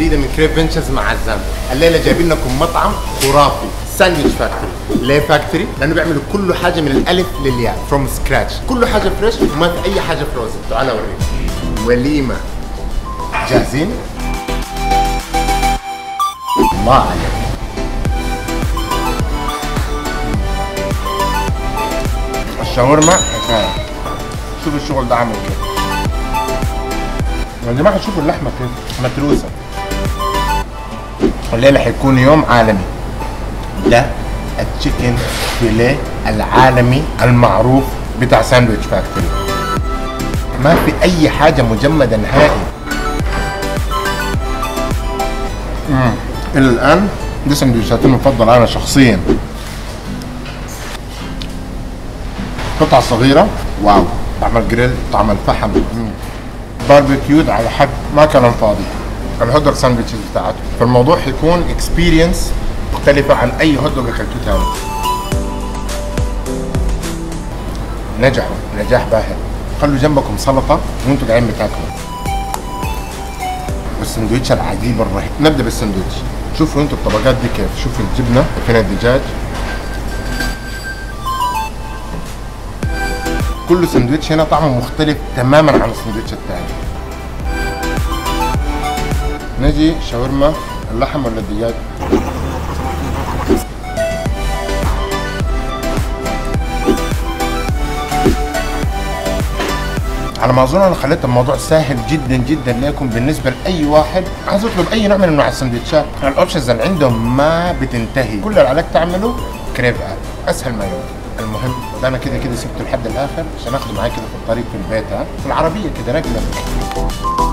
جديده من كريب فينشرز مع عزام الليله جايبين لكم مطعم خرافي ساندويتش فاكتوري ليه فاكتوري لانه بيعملوا كل حاجه من الالف للياء فروم سكراتش كل حاجه فريش وما في اي حاجه فروزن تعال اوريك وليمه جاهزين الله عليك الشاورما حكايه شوف الشغل ده عامل كده يا جماعه شوفوا اللحمه كده متروسه الليله حيكون يوم عالمي ده التشيكن فيليه العالمي المعروف بتاع ساندويتش فاكتوري ما في اي حاجه مجمده نهائي مم. الى الان دي سندوتشاتي المفضله انا شخصيا قطعة صغيرة واو طعم الجريل طعم الفحم مم. باربيكيود على حد ما كان فاضي الهوت دوج ساندويتشز بتاعته فالموضوع حيكون اكسبيرينس مختلفة عن أي هوت دوج أكلته تاني نجحوا نجاح باهر خلوا جنبكم سلطة وانتوا قاعدين بتاكلوا والسندوتش العجيب الرهيب نبدأ بالسندوتش شوفوا انتوا الطبقات دي كيف شوفوا الجبنة فين الدجاج كل سندوتش هنا طعمه مختلف تماما عن السندوتش الثاني نجي شاورما اللحم ولا الدجاج على ما اظن انا خليت الموضوع سهل جدا جدا لكم بالنسبه لاي واحد عايز يطلب اي نوع من انواع السندوتشات الاوبشنز اللي عندهم ما بتنتهي كل اللي عليك تعمله كريف اب اسهل ما يمكن المهم ده انا كده كده سبته لحد الاخر عشان اخده معايا كده في الطريق في البيت ها في العربيه كده نقله